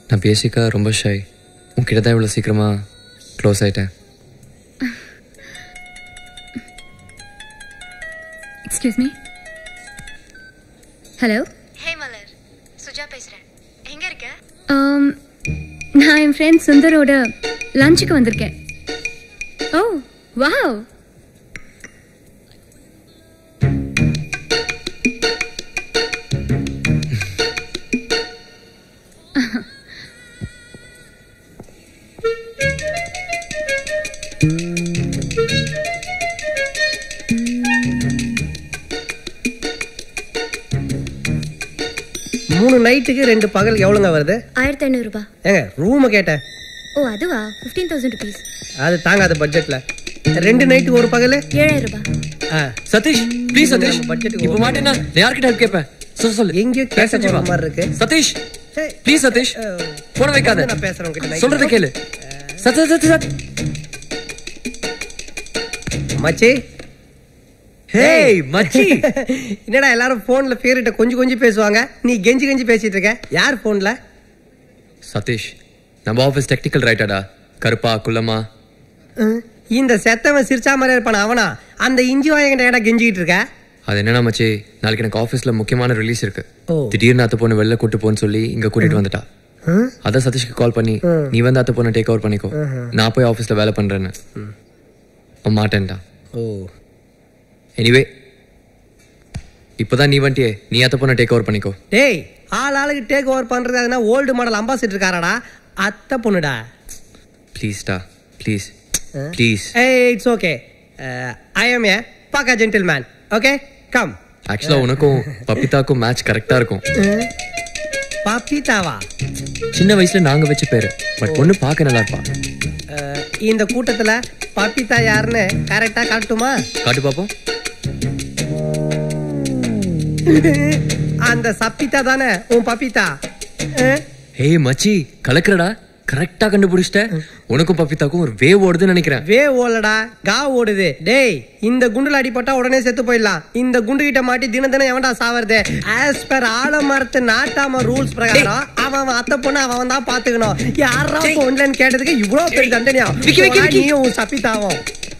நான் பேசிக்கா ரொம்ப ஷை உன்கிட்ட தான் இவ்வளோ சீக்கிரமா க்ளோஸ் ஆயிட்டேன் excuse me hello hey Malar Suja பேசுறேன் எங்க இருக்க நான் என் ஃப்ரெண்ட் சுந்தரோட லஞ்சுக்கு வந்திருக்கேன் ஓ வாவ் மூணு நைட்டுக்கு ரெண்டு பகல் எவ்வளோங்க வருது ஆயிரத்தி ஐநூறுபா ஏங்க ரூமை கேட்டேன் ஓ அதுவா ஃபிஃப்டீன் தௌசண்ட் ருபீஸ் அது தாங்காத பட்ஜெட்ல ரெண்டு நைட்டுக்கு ஒரு பகல் ஏழாயிரம் ரூபாய் ஆ, சதீஷ் ப்ளீஸ் சதீஷ் நம்ம பட்ஜெட்டுக்கு இப்போ மாட்டேன்னா நான் யார்கிட்ட help கேட்பேன் சொல்லு சொல்லு எங்கேயோ கேட்க பேச போற மாதிரி இருக்கு சதீஷ் ஏய், ப்ளீஸ் சதீஷ் அஹ், போன வைக்காத நான் பேசுறேன் உங்ககிட்ட night. சொல்றத கேளு சத் சத் சத் சத் மச்சி ஹேய் மச்சி என்னடா எல்லாரும் போன்ல பேரிட்ட கொஞ்சம் கொஞ்சம் பேசுவாங்க நீ கெஞ்சி கெஞ்சி பேசிட்டு இருக்க யார் போன்ல சதீஷ் நம்ம ஆஃபீஸ் டெக்னிக்கல் ரைட்டடா கருப்பா குள்ளமா இந்த செத்தவன் சிரிச்சா மாதிரி இருப்பான அவனா அந்த இஞ்சி வாயங்கிட்ட ஏடா கெஞ்சிக்கிட்டு இருக்க அது என்னன்னா மச்சி நாளைக்கு எனக்கு ஆஃபீஸ்ல முக்கியமான ரிலீஸ் இருக்கு ஓ. திடீர்னு அத்த பொண்ணு வெளில கூட்டு போன்னு சொல்லி இங்க கூட்டிட்டு வந்துட்டா ம்? அதான் சதீஷ்க்கு கால் பண்ணி நீ வந்து அத்த பொண்ணை டேக் ஓவர் பண்ணிக்கோ நான் போய் ஆஃபீஸ்ல வேலை பண்றேன்னு அவன் மாட்டேன்டா ஓ எனிவே இப்போதான் நீ வந்துட்டியே நீ அத்த பொண்ணை டேக் ஓவர் பண்ணிக்கோ டேய் ஆள் ஆளுக்கு டேக் ஓவர் பண்றது அதுனா ஓல்டு மாடல் அம்பாசிடர் இருக்காரடா அத்தை பொண்ணுடா ப்ளீஸ்டா ப்ளீஸ் ப்ளீஸ் ஏய் it's okay I am a பாக்கா ஜென்டில்மேன் ஓகே கம் ஆக்சுவலா உனக்கும் பப்பிதாக்கும் மேட்ச் கரெக்டா இருக்கும் பாப்பிதாவா சின்ன வயசுல நாங்க வச்ச பேரு பட் பொண்ணு பார்க்க நல்லா இருப்பா அஹ், இந்த கூட்டத்துல பப்பிதா யாருன்னு கரெக்டா காட்டுமா காட்டு பாப்போம் அந்த சப்பிதா தானே உன் பப்பிதா அஹ், ஏய் மச்சி கலக்குறடா கரெக்டா கண்டுபிடிச்சிட்ட உனக்கும் பப்பிதாக்கும் ஒரு வேவ் ஓடுதுன்னு நினைக்கிறேன் வே ஓலடா கா ஓடுது டேய் இந்த குண்டுல அடிபட்டா உடனே செத்து போயிடலாம் இந்த குண்டு கிட்ட மாட்டி தினம் தினம் எவன்டா சாவறது ஆஸ் பர் ஆலமரத்து நாட்டாம ரூல்ஸ் பிரகாரம் அவன் அவன் அத்தை பொண்ணு அவன் தான் பாத்துக்கணும் யாரா பொண்ணுன்னு கேட்டதுக்கு இவ்வளவு பெரிய தண்டனையா விக்கி, விக்கி, போடா விக்கி. நீயும் உன் சப்பிதாவும்